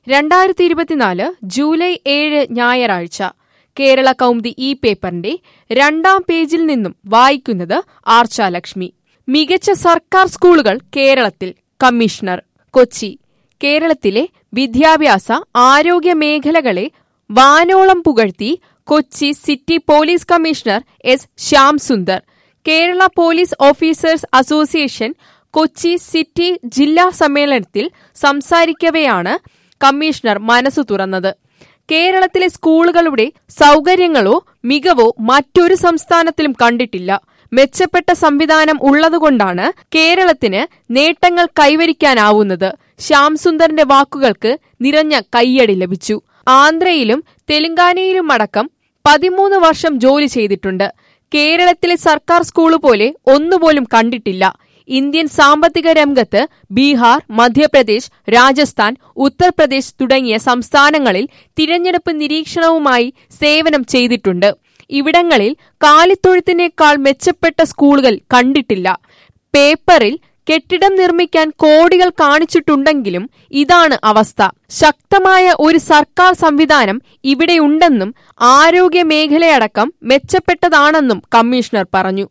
രണ്ടായിരത്തി ഇരുപത്തിനാല് ജൂലൈ ഏഴ് ഞായറാഴ്ച കേരള കൗമുദി ഈ പേപ്പറിന്റെ രണ്ടാം പേജിൽ നിന്നും വായിക്കുന്നത് ആർച്ചാലക്ഷ്മി മികച്ച സർക്കാർ സ്കൂളുകൾ കേരളത്തിൽ കമ്മീഷണർ കൊച്ചി കേരളത്തിലെ വിദ്യാഭ്യാസ ആരോഗ്യ മേഖലകളെ വാനോളം പുകഴ്ത്തി Kochi city police commissioner S Shyam Sundar Kerala police officers association Kochi city ജില്ലാ സമ്മേളനത്തിൽ സംസാരിക്കവെയാണ് കമ്മീഷണർ മനസ്സു തുറന്നത് കേരളത്തിലെ സ്കൂളുകളുടെ സൗകര്യങ്ങളോ മികവോ മറ്റൊരു സംസ്ഥാനത്തിലും കണ്ടിട്ടില്ല മെച്ചപ്പെട്ട സംവിധാനം ഉള്ളതുകൊണ്ടാണ് കേരളത്തിന് നേട്ടങ്ങൾ കൈവരിക്കാനാവുന്നത് ശ്യാം സുന്ദറിന്റെ വാക്കുകൾക്ക് നിറഞ്ഞ കയ്യടി ലഭിച്ചു ആന്ധ്രയിലും തെലങ്കാനയിലും അടക്കം പതിമൂന്ന് വർഷം ജോലി ചെയ്തിട്ടുണ്ട് കേരളത്തിലെ സർക്കാർ സ്കൂള് പോലെ ഒന്നുപോലും കണ്ടിട്ടില്ല ഇന്ത്യൻ സാമ്പത്തിക രംഗത്ത് ബീഹാർ മധ്യപ്രദേശ് രാജസ്ഥാൻ ഉത്തർപ്രദേശ് തുടങ്ങിയ സംസ്ഥാനങ്ങളിൽ തിരഞ്ഞെടുപ്പ് നിരീക്ഷണവുമായി സേവനം ചെയ്തിട്ടുണ്ട് ഇവിടങ്ങളിൽ കാലിത്തൊഴുത്തിനേക്കാൾ മെച്ചപ്പെട്ട സ്കൂളുകൾ കണ്ടിട്ടില്ല പേപ്പറിൽ കെട്ടിടം നിർമ്മിക്കാൻ കോടികൾ കാണിച്ചിട്ടുണ്ടെങ്കിലും ഇതാണ് അവസ്ഥ ശക്തമായ ഒരു സർക്കാർ സംവിധാനം ഇവിടെയുണ്ടെന്നും ആരോഗ്യ മേഖലയടക്കം മെച്ചപ്പെട്ടതാണെന്നും കമ്മീഷണർ പറഞ്ഞു